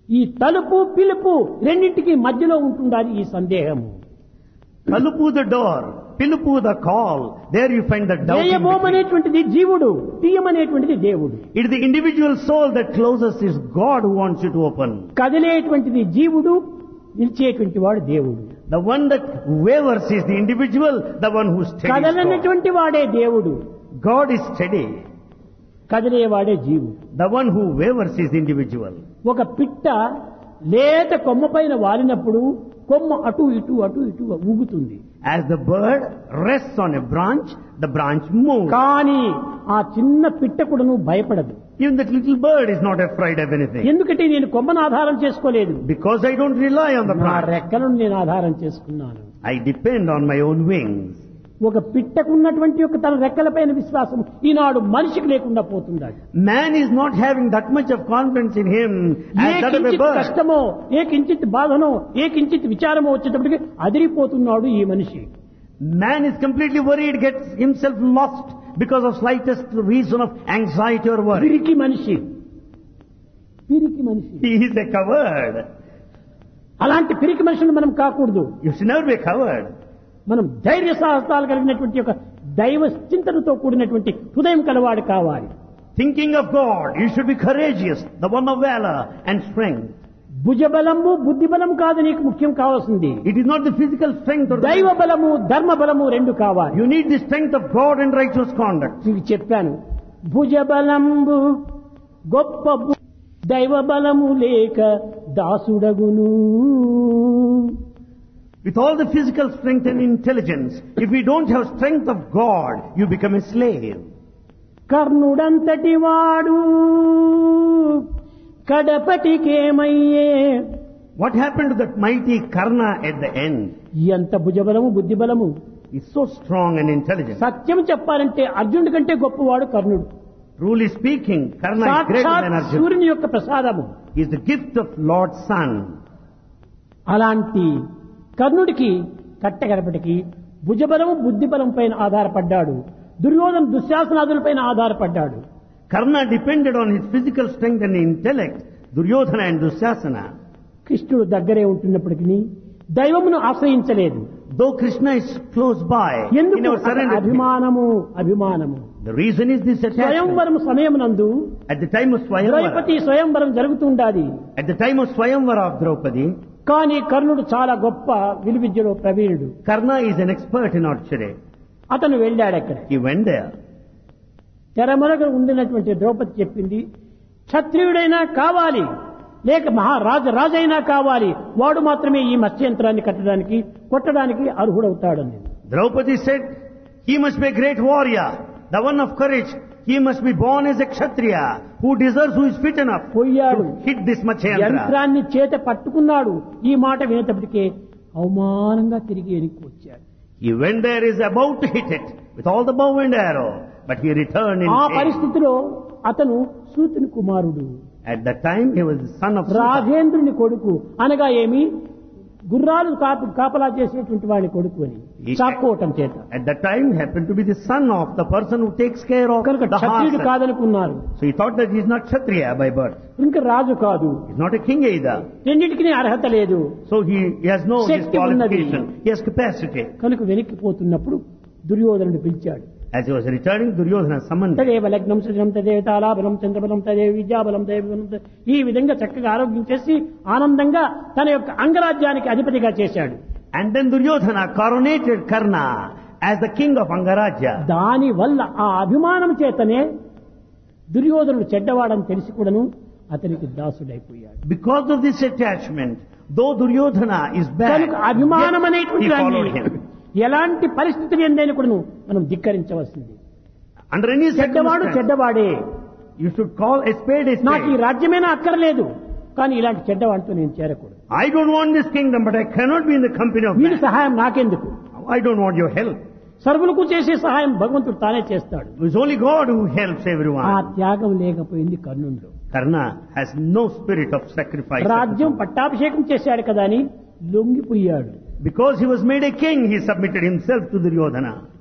ఈ తలుపు పిలుపు రెండింటికి మధ్యలో ఉంటుండాలి ఈ సందేహము Kalupu the door, Pilupu the call. There you find the doubt. in జయబోం between. అనేటువంటిది జీవుడు తీయమనేటువంటిది దేవుడు It is the individual soul that closes is God who wants you to open. కదిలేటువంటిది జీవుడు నిలిచేటువంటి వాడు దేవుడు The one that wavers is the individual, the one who steadies God. కదలనటువంటి వాడే దేవుడు God is steady. కదిలేవాడే జీవుడు The one who wavers is the individual. ఒక పిట్ట లేత కొమ్మ పైన వాలినప్పుడు కొమ్మ అటు ఇటు అటు ఇటు ఊగుతుంది As the bird rests on a branch, the branch moves. కానీ ఆ చిన్న పిట్ట కూడాను భయపడదు Even that little bird is not afraid of anything. ఎందుకంటే నేను కొమ్మను ఆధారం చేసుకోలేదు Because I don't rely on the నా branch. రెక్కలను నేను ఆధారం చేసుకున్నాను I depend on my own wings. ఒక పిట్టకున్నటువంటి ఒక తన రెక్కలపైన విశ్వాసం ఈనాడు మనిషికి లేకుండా పోతుండాలి Man is not having that much of confidence in him A as that of a కించిత్ bird. కష్టమో ఏ కించిత్ బాధనో ఏ కించిత్ విచారమో వచ్చేటప్పటికి అదిరిపోతున్నాడు ఈ మనిషి Man is completely worried, gets himself lost because of slightest reason of anxiety or worry. పిరికి మనిషి పిరికి మనిషి He is a coward. అలాంటి పిరికి మనిషిని మనం కాకూడదు You should never be a coward. మనం ధైర్య సాహసాలు కలిగినటువంటి ఒక దైవ చింతనతో కూడినటువంటి హృదయం కలవాడు కావాలి Thinking of God, you should be courageous, the one of valor and strength. భుజబలము బుద్ధి బలం కాదు నీకు ముఖ్యం కావాల్సింది It is not the physical strength or the దైవ బలము ధర్మ బలము రెండు కావాలి You need the strength of God and righteous conduct. మీకు చెప్పాను భుజబలంబు గొప్ప బు- దైవ బలము లేక దాసుడగును With all the physical strength and intelligence, if we don't have strength of God, you become a slave. కర్ణుడంతటి వాడు కడపటికేమయ్యే What happened to that mighty Karna at the end? ఎంత భుజబలము బుద్ధి బలము He's so strong and intelligent. సత్యం చెప్పాలంటే అర్జునుడి కంటే గొప్పవాడు కర్ణుడు Truly speaking, Karna is greater సాక్షాత్ than Arjuna. సూర్యుని యొక్క ప్రసాదము He is the gift of Lord's Son. అలాంటి కర్ణుడికి కట్టగడపటికి భుజబలము బుద్ధిబలం పైన ఆధారపడ్డాడు Duryodhana దుశ్శాసనాదులపైన ఆధారపడ్డాడు Karna depended on his physical strength and intellect, Duryodhana and Dusyasana. కృష్ణుడు దగ్గరే ఉంటున్నప్పటికీ దైవమును ఆశ్రయించలేదు Though Krishna is close by, he ఎందుకు never అతని surrendered. him. అభిమానము అభిమానము The reason is this attachment. స్వయంవరం సమయమునందు At the time of Swayamvara, Draupadi స్వయంవరం జరుగుతుండాలి at the time of Swayamvara of Draupadi, కానీ కర్ణుడు చాలా గొప్ప విలువిద్యలో ప్రవీణుడు Karna is an expert in archery. అతను వెళ్ళాడు అక్కడ He went there. తెరమరగ ఉండినటువంటి ద్రౌపది చెప్పింది క్షత్రియుడైనా కావాలి లేక మహారాజ రాజైనా కావాలి వాడు మాత్రమే ఈ మత్స్యంత్రాన్ని కట్టడానికి కొట్టడానికి అర్హుడవుతాడని Draupadi said, he must be a great warrior, the one of courage. He must be born as a kshatriya, who deserves, who is fit enough పోయాడు to hit this Matsyantra. యంత్రాన్ని చేత పట్టుకున్నాడు ఈ మాట వినేటప్పటికే అవమానంగా తిరిగి వెనక్కి వచ్చాడు He went there, is about to hit it with all the bow and arrow, but he returned in ఆ shame. పరిస్థితిలో అతను సూతుని కుమారుడు At that time, he was the son of Suta. రాజేంద్రుని కొడుకు అనగా ఏమి గుర్రాలు కాపు కాపలా చేసేటువంటి వాడి కొడుకు అని ఈ- చాక్కోవటం చేత At that time, he happened to be the son of the person who takes care of కనుక the క్షత్రియుడు horse. కాదనుకున్నారు So he thought that he is not kshatriya by birth. ఇంకా రాజు కాదు He is not a king either. రెండింటికి అర్హత లేదు So he, he has no శక్తి ఉన్నది. disqualification. He has capacity. కనుక వెనక్కిపోతున్నప్పుడు దుర్యోధనుడు పిలిచాడు As he was returning, Duryodhana summoned him. తదేవ లగ్నం సృజనం తదేవ తాళాబలం చంద్రబలం తదేవ విద్యాబలం దైవబలం తదే- ఈ విధంగా చక్కగా ఆరోగ్యం చేసి ఆనందంగా తన యొక్క అంగరాజ్యానికి అధిపతిగా చేశాడు And then Duryodhana coronated Karna as the king of Angaraja. దాని వల్ల ఆ అభిమానం చేతనే దుర్యోధనుడు చెడ్డవాడని తెలిసి కూడాను అతనికి దాసుడైపోయాడు Because of this attachment, though Duryodhana is bad, కనుక అభిమానం yet he అనేటువంటి followed దాన్ని him. ఎలాంటి పరిస్థితులు ఎందైనా కూడాను మనం ధిక్కరించవలసింది Under any చెడ్డవాడు circumstance, చెడ్డవాడే you should call a spade a నాకు ఈ spade. రాజ్యమేనా అక్కర్లేదు కానీ ఇలాంటి చెడ్డవాడితో నేను చేరకూడదు I don't want this kingdom, but I cannot be in the company of వీడి man. సహాయం నాకెందుకు I don't want your help. సర్వులకు చేసే సహాయం భగవంతుడు తానే చేస్తాడు It's only God who helps ఆ everyone. త్యాగం లేకపోయింది కర్ణుడిలో Karna has no spirit of sacrifice. రాజ్యం పట్టాభిషేకం చేశాడు కదా అని లొంగిపోయాడు Because he was made a king, he submitted himself to Duryodhana.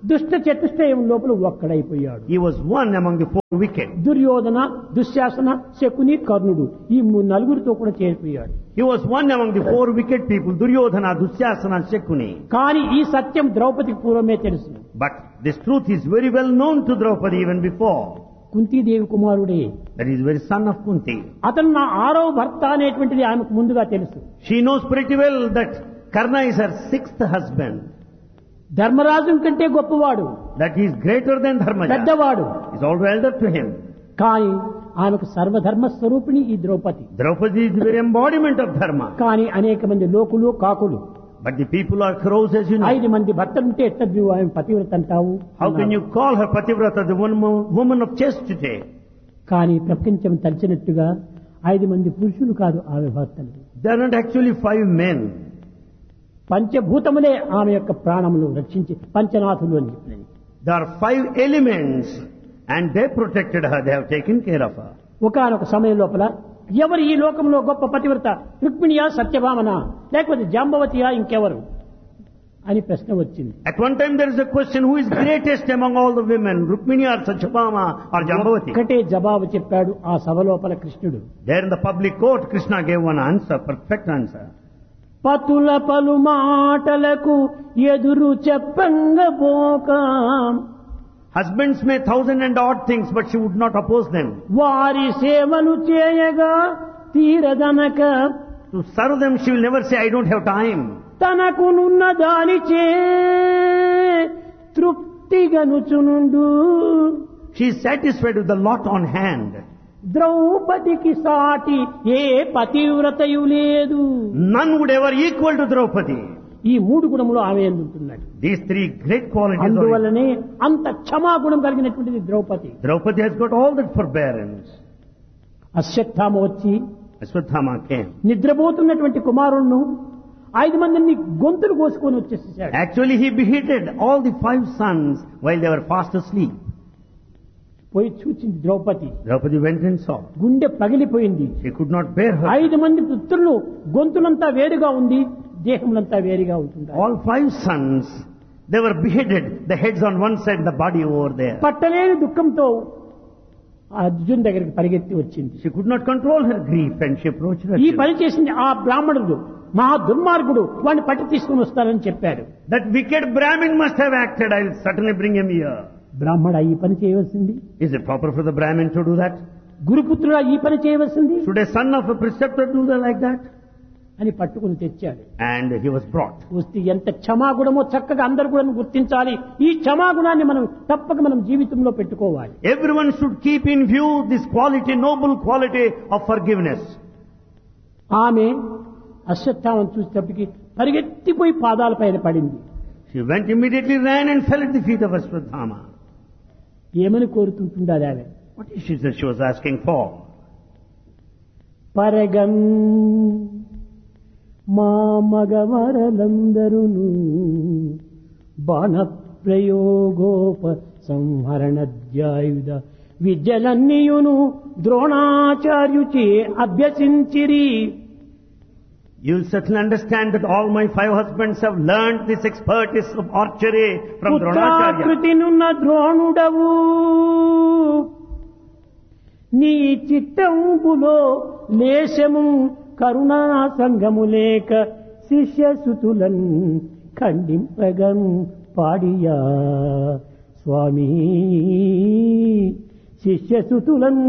దుష్ట చతుష్టయం లోపల ఒక్కడైపోయాడు He was one among the four wicked. Duryodhana Dushasana Shakuni కర్ణుడు ఈ ము- నలుగురితో కూడా చేరిపోయాడు He was one among the four wicked people, Duryodhana, Dusyasana, Shakuni. కానీ ఈ సత్యం ద్రౌపదికి పూర్వమే తెలుసు But this truth is very well known to Draupadi even before. Kuntidevi కుమారుడే That he is very son of Kunti. అతను నా ఆరవ భర్త అనేటువంటిది ఆమెకు ముందుగా తెలుసు She knows pretty well that Karna is her sixth husband. Dharmaraju కంటే గొప్పవాడు That he is greater than Dharmaja. పెద్దవాడు Is also elder to him. కానీ ఆమెకు సర్వధర్మ స్వరూపిణి ఈ Draupadi Draupadi is the very embodiment of Dharma. కానీ అనేక మంది లోకులు కాకులు But the people are crows as you know. ఐదు మంది భర్తలుంటే ఎట్లా నువ్వు ఆమె పతివ్రత అంటావు How can you call her Pativrata, the one mo- woman of chastity? కానీ ప్రపంచం తలిచినట్టుగా ఐదు మంది పురుషులు కాదు ఆమె భర్తలు They are not actually five men. పంచభూతములే ఆమె యొక్క ప్రాణములు రక్షించి పంచనాథులు అని చెప్పినది There are five elements and they protected her. They have taken care of her. ఒకనొక సమయం లోపల ఎవరు ఈ లోకంలో గొప్ప పతివ్రత రుక్మిణియా సత్యభామన లేకపోతే జాంబవతియా ఇంకెవరు అని ప్రశ్న వచ్చింది At one time there is a question, who is greatest among all the women, Rukmini or Satyabhama or Jambavati? ఒకటే జవాబు చెప్పాడు ఆ సభ లోపల కృష్ణుడు There in the public court, Krishna gave one answer, perfect answer. పతుల పలు మాటలకు ఎదురు చెప్పంగబోక Husbands may thousand and odd things, but she would not oppose them. వారి సేవలు చేయగా తీరదనక To serve them, she will never say, I don't have time. తనకునున్న దానిచే తృప్తిగనుచునుండు She is satisfied with the lot on hand. ద్రౌపదికి సాటి ఏ పతివ్రతయు లేదు None would ever equal to Draupadi. ఈ మూడు గుణములు ఆమె ఎందుంటున్నాడు These three great qualities are అందువల్లనే అంత క్షమాగుణం కలిగినటువంటిది Draupadi Draupadi has got all that forbearance. Ashwatthama వచ్చి Aswathama came. నిద్రపోతున్నటువంటి కుమారుణ్ణు ఐదు మందిని గొంతులు కోసుకొని వచ్చేసేసాడు Actually, he beheaded all the five sons while they were fast asleep. పోయి చూచింది Draupadi Draupadi went and saw. గుండె పగిలిపోయింది She could not bear her. ఐదు మంది పుత్రులు గొంతులంతా వేరుగా ఉంది దేహములంతా వేరుగా ఉంటుంది All five sons, they were beheaded, the heads on one side, the body over there. పట్టలేని దుఃఖంతో ఆ అర్జున్ దగ్గరికి పరిగెత్తి వచ్చింది She could not control her grief and she approached her. ఈ పని చేసింది ఆ బ్రాహ్మణుడు మహా దుర్మార్గుడు వాడిని పట్టి తీసుకుని వస్తానని చెప్పాడు That wicked Brahmin must have acted. I'll certainly bring him here. బ్రాహ్మణ ఈ పని చేయవలసింది Is it proper for the Brahmin to do that? గురుపుత్రుడా ఈ పని చేయవలసింది Should a son of a preceptor do that like that? అని పట్టుకుని తెచ్చాడు And he was brought. వస్తే ఎంత క్షమాగుణమో చక్కగా అందరు కూడా గుర్తించాలి ఈ క్షమాగుణాన్ని మనం తప్పక మనం జీవితంలో పెట్టుకోవాలి Everyone should keep in view this quality, noble quality of forgiveness. ఆమె అశ్వత్థామను చూసేటప్పటికి పరిగెత్తిపోయి పాదాల పైన పడింది She went immediately, ran and fell at the feet of Aswadhama. ఏమని కోరుతుంటుండాలి ఆమె What is she that she was asking for? పరగన్ మా మగవరలందరును బాణ ప్రయోగోప సంహరణధ్యాయుధ విద్యలన్నీయును ద్రోణాచార్యుచే అభ్యసించిరి You'll certainly understand that all my five husbands have learned this expertise of archery from Dronacharya. పుత్రాకృతినున్న ద్రోణుడవు నీ చిత్తంబులో లేశము కరుణా సంగము లేక శిష్యసుతులన్ ఖండింపగం పాడియా స్వామి శిష్యసుతులన్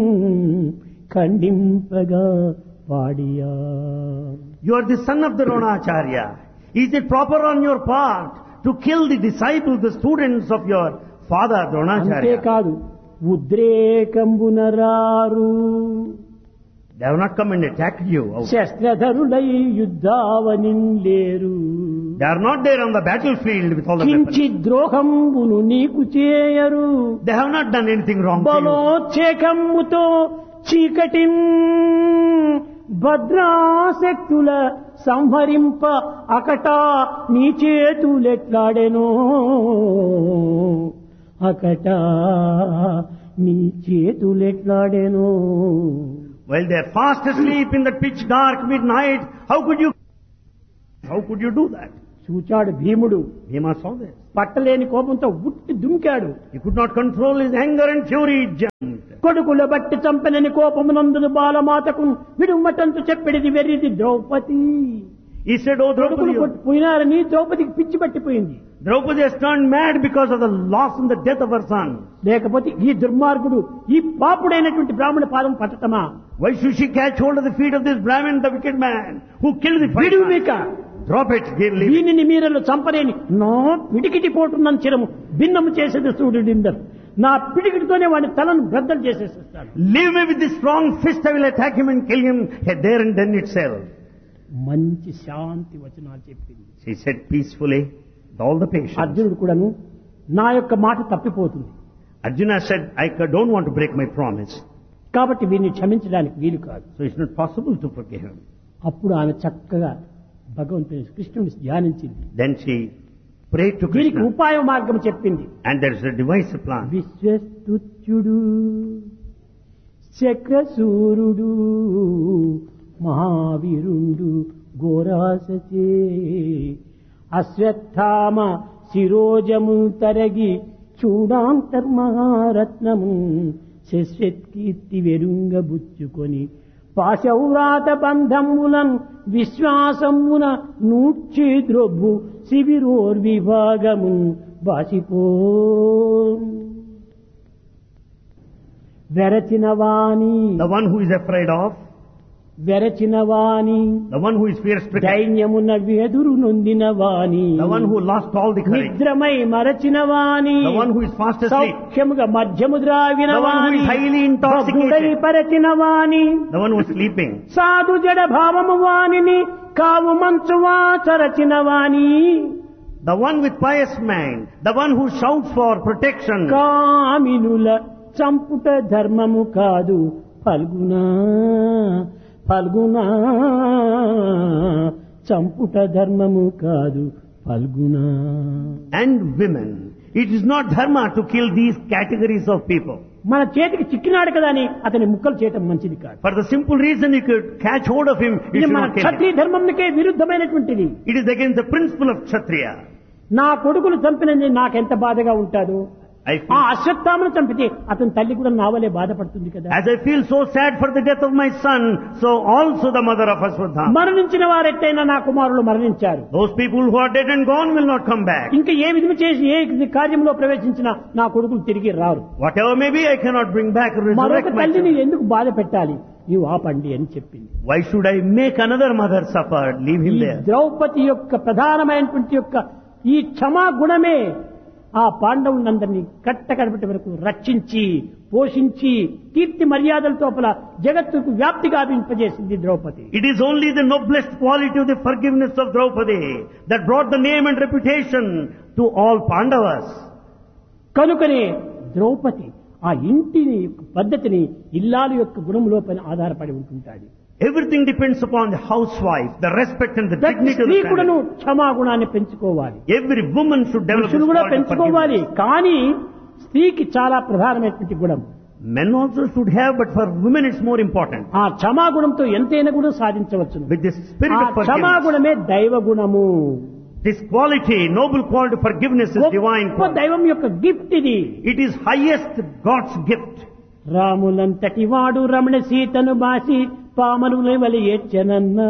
ఖండింపగా పాడియా You are the son of the Dronacharya. Is it proper on your part to kill the disciples, the students of your father Dronacharya? అంతేకాదు ఉద్రేకంబునరారు They have not come and attacked you. శస్త్రధరులై యుద్ధావని లేరు They are not there on the battlefield with all the weapons. కించి ద్రోహంబును నీకు చేయరు They have not done anything wrong to you. బలోచ్చేకమ్ముతో చీకటి భద్రాశక్తుల సంహరింప అకటా నీ చేతులెట్లాడెనో అకటా నీ చేతులెట్లాడెనో While they are fast asleep in the pitch dark midnight, how could you, how could you do that? చూచాడు భీముడు Bhima saw this. పట్టలేని కోపంతో ఉట్టి దుమికాడు He could not control his anger and fury. He jumped. కొడుకుల బట్టి చంపనని కోపమునందును బాలమాతకు విడుమటంతు చెప్పిడిది వెర్రిది Draupadi He said, Oh కొడుకులు Draupadi, కొట్టి పోయినారని ద్రౌపదికి పిచ్చి పట్టిపోయింది Draupadi has turned mad because of the loss and the death of her son. లేకపోతే ఈ దుర్మార్గుడు ఈ పాపుడైనటువంటి బ్రాహ్మణ పాదం పట్టటమా Why should she catch hold of the feet of this Brahmin, the wicked man, who killed the five విడువు sons? మీక Drop it, give leave it. దీనిని మీరలు చంపలేని నా పిడికిటి పోటున్న చిరము భిన్నము చేసేది సూర్యుడిందరు నా పిడికిటితోనే వాడి తలను బ్రద్దలు చేసేసేస్తాడు Leave me with this strong fist, I will attack him and kill him there and then itself. మంచి శాంతి వచనాలు చెప్పింది She said peacefully, with all the patience. అర్జునుడు కూడాను నా యొక్క మాట తప్పిపోతుంది Arjuna said, I don't want to break my promise. కాబట్టి వీరిని క్షమించడానికి వీలు కాదు So it's not possible to forgive him. అప్పుడు ఆమె చక్కగా భగవంతుని కృష్ణుని ధ్యానించింది Then she prayed to దీనికి Krishna. ఉపాయ మార్గం చెప్పింది And there is a device plan. విశ్వస్తుత్యుడు చక్రసూరుడు మహావీరుండు ఘోరాసచే Ashwatthama శిరోజము తరగి చూడాంతర్మహారత్నము శశ్వత్కీర్తి వెరుంగబుచ్చుకొని పాశౌరాత బంధములన్ విశ్వాసమున నూర్చి ద్రొబ్బు శిబిరోర్విభాగము బాసిపో వెరచిన Vani The one who is afraid of, వెరచిన Vani the one who is fear stricken, దైన్యమున వెదురు నొందిన వాణి the one who lost all the courage, నిద్రమై మరచిన వాణి the one who is fast asleep, సౌఖ్యముగా మధ్యము ద్రావిన The one who is Vani highly intoxicated. భక్తుడై పరచిన Vani the one who is sleeping, సాధు జడ భావము వాణిని కావు మంచువా చరచిన వాణి the one with pious mind, the one who shouts for protection, కామినుల చంపుట ధర్మము కాదు ఫల్గునా ఫల్గునా చంపుట ధర్మము కాదు ఫల్గునా and women. It is not dharma to kill these categories of people. మన చేతికి చిక్కినాడు కదా అని అతని ముక్కలు చేయటం మంచిది కాదు For the simple reason you could catch hold of him, you ఇది should మన not kill him. Kshatriya ధర్మంకే విరుద్ధమైనటువంటిది It is against the principle of Kshatriya. నా కొడుకులు చంపినది నాకెంత బాధగా ఉంటాదో I ఆ feel, అశ్వత్థామను చంపితే అతని తల్లి కూడా నావలే బాధపడుతుంది కదా as I feel so sad for the death of my son, so also the mother of Aswadhama. మరణించిన వారెట్టయినా నా కుమారులు మరణించారు Those people who are dead and gone will not come back. ఇంకా ఏ విధము చేసి ఏ కార్యంలో ప్రవేశించినా నా కొడుకులు తిరిగి రారు Whatever may be, I cannot bring back or మరొక resurrect my తల్లిని children. ఎందుకు బాధ పెట్టాలి నీవు ఆపండి అని చెప్పింది Why should I make another mother suffer? Leave ఈ him there. ద్రౌపది యొక్క ప్రధానమైనటువంటి యొక్క ఈ క్షమా గుణమే ఆ పాండవులందరినీ కట్టకడపటి వరకు రక్షించి పోషించి కీర్తి మర్యాదలతో పల జగత్తుకు వ్యాప్తి గావింపజేసింది Draupadi It is only the noblest quality of the forgiveness of Draupadi that brought the name and reputation to all Pandavas. కనుకనే ద్రౌపది ఆ ఇంటిని యొక్క పద్ధతిని ఇల్లాలు యొక్క గుణం లోపల ఆధారపడి ఉంటుంటాడు Everything depends upon the housewife, the respect and the ప్రతి dignity of స్త్రీ the కూడాను family. క్షమాగుణాన్ని పెంచుకోవాలి Every woman should develop this పురుషులు కూడా quality of పెంచుకోవాలి forgiveness. కానీ స్త్రీకి చాలా ప్రధానమైనటువంటి గుణం Men also should have, but for women it's more important. ఆ క్షమాగుణంతో ఎంతైనా కూడా సాధించవచ్చు With this spirit ఆ of forgiveness, క్షమాగుణమే దైవ గుణము this quality, noble quality of forgiveness is divine గొప్ప quality. దైవం యొక్క గిఫ్ట్ ఇది It is highest God's gift. రాములంతటి వాడు రమణ సీతను బాసి పామనుల వలి ఏడ్చనన్నా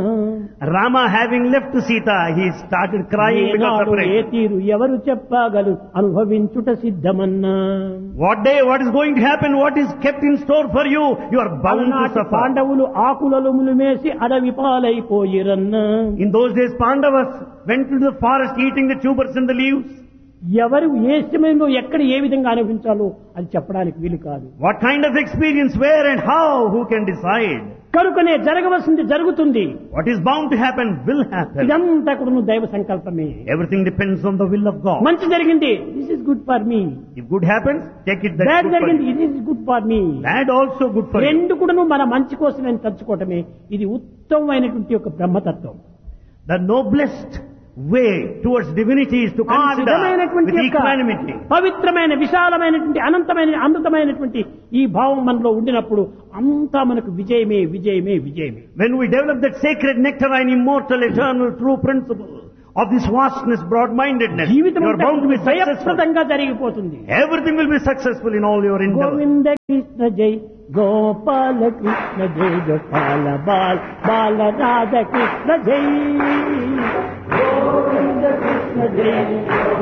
Rama having left Sita, he started crying because of ఏనాడు ఏ it. తీరు ఎవరు చెప్పగలు అనుభవించుట సిద్ధమన్నా What day, what is going to happen, what is kept in store for you, you are bound to అలనాటి suffer. పాండవులు ఆకులలు ములిమేసి అడవి పాలైపోయిరన్నా In those days, Pandavas went to the forest eating the tubers and the leaves. ఎవరు ఏ సమయంలో ఎక్కడ ఏ విధంగా అనుభవించాలో అది చెప్పడానికి వీలు కాదు What kind of experience, where and how, who can decide? కనుకనే జరగవలసింది జరుగుతుంది What is bound to happen will happen. ఇదంతా కూడా దైవ సంకల్పమే Everything depends on the will of God. మంచి జరిగింది this is good for me If good happens, take it that's bad good for జరిగింది you. ఇది is good for me Bad also good for you. రెండు కూడాను మన మంచి కోసమే తలుచుకోవటమే ఇది ఉత్తమమైనటువంటి ఒక బ్రహ్మతత్వం The noblest way towards divinity is to ఆ consider విధమైనటువంటి with యొక్క equanimity. పవిత్రమైన విశాలమైనటువంటి అనంతమైన అమృతమైనటువంటి ఈ భావం మనలో ఉండినప్పుడు అంతా మనకు విజయమే విజయమే విజయమే When we develop that sacred nectarine, immortal, eternal, true principle, of this vastness, broad-mindedness. జీవితం You are bound to be successful. జయప్రదంగా జరిగిపోతుంది Everything will be successful in all your endeavors. Govinda Krishna జై గోపాల కృష్ణ జై గోపాల బాల్ బాల రాధ కృష్ణ జై గోవింద కృష్ణ జై